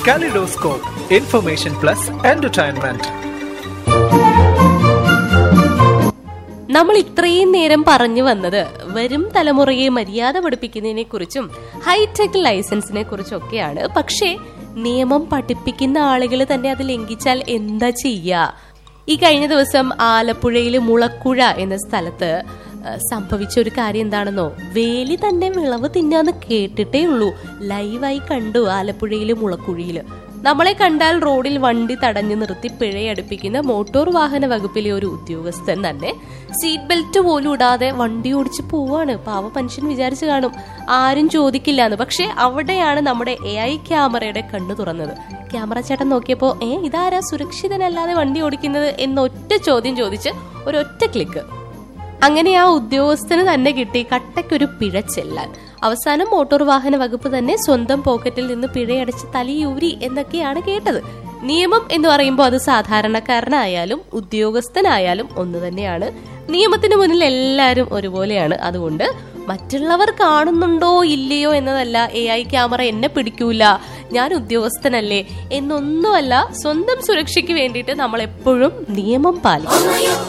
Kaleidoscope, information plus entertainment. നമ്മൾ ഇത്രയും നേരം പറഞ്ഞു വന്നത് വരും തലമുറയെ മര്യാദ പഠിപ്പിക്കുന്നതിനെ കുറിച്ചും ഹൈടെക് ലൈസൻസിനെ കുറിച്ചൊക്കെയാണ് പക്ഷേ നിയമം പഠിപ്പിക്കുന്ന ആളുകൾ തന്നെ അത് ലംഘിച്ചാൽ എന്താ ചെയ്യുക ഈ കഴിഞ്ഞ ദിവസം ആലപ്പുഴയിലെ മുളക്കുഴ എന്ന സ്ഥലത്ത് ആ, സംഭവിച്ച ഒരു കാര്യം എന്താണെന്നോ വേലി തന്നെ വിളവ് തിന്നാന്ന് കേട്ടിട്ടേ ഉള്ളൂ ലൈവായി കണ്ടു ആലപ്പുഴയിലെ മുളക്കുഴിയില് നമ്മളെ കണ്ടാൽ റോഡിൽ വണ്ടി തടഞ്ഞു നിർത്തി പിഴയടുപ്പിക്കുന്ന മോട്ടോർ വാഹന വകുപ്പിലെ ഒരു ഉദ്യോഗസ്ഥൻ തന്നെ സീറ്റ് ബെൽറ്റ് പോലും ഇടാതെ വണ്ടി ഓടിച്ച് പോവാണ് പാവ മനുഷ്യൻ വിചാരിച്ചു കാണും ആരും ചോദിക്കില്ല എന്ന് പക്ഷെ അവിടെയാണ് നമ്മുടെ എ ഐ ക്യാമറയുടെ കണ്ണു തുറന്നത് ക്യാമറ ചേട്ടൻ നോക്കിയപ്പോ ഏ ഇതാരാ സുരക്ഷിതനല്ലാതെ വണ്ടി ഓടിക്കുന്നത് എന്നൊറ്റ ചോദ്യം ചോദിച്ച് ഒരൊറ്റ ക്ലിക്ക് അങ്ങനെ ആ ഉദ്യോഗസ്ഥന് തന്നെ കിട്ടി കട്ടയ്ക്കൊരു പിഴ ചെല്ലാൻ അവസാനം മോട്ടോർ വാഹന വകുപ്പ് തന്നെ സ്വന്തം പോക്കറ്റിൽ നിന്ന് പിഴയടച്ച് തലയൂരി എന്നൊക്കെയാണ് കേട്ടത് നിയമം എന്ന് പറയുമ്പോൾ അത് സാധാരണക്കാരനായാലും ഉദ്യോഗസ്ഥനായാലും ഒന്ന് തന്നെയാണ് നിയമത്തിന് മുന്നിൽ എല്ലാവരും ഒരുപോലെയാണ് അതുകൊണ്ട് മറ്റുള്ളവർ കാണുന്നുണ്ടോ ഇല്ലയോ എന്നതല്ല എ ഐ ക്യാമറ എന്നെ പിടിക്കൂല ഞാൻ ഉദ്യോഗസ്ഥനല്ലേ എന്നൊന്നുമല്ല സ്വന്തം സുരക്ഷയ്ക്ക് വേണ്ടിയിട്ട് നമ്മൾ എപ്പോഴും നിയമം പാലിക്കും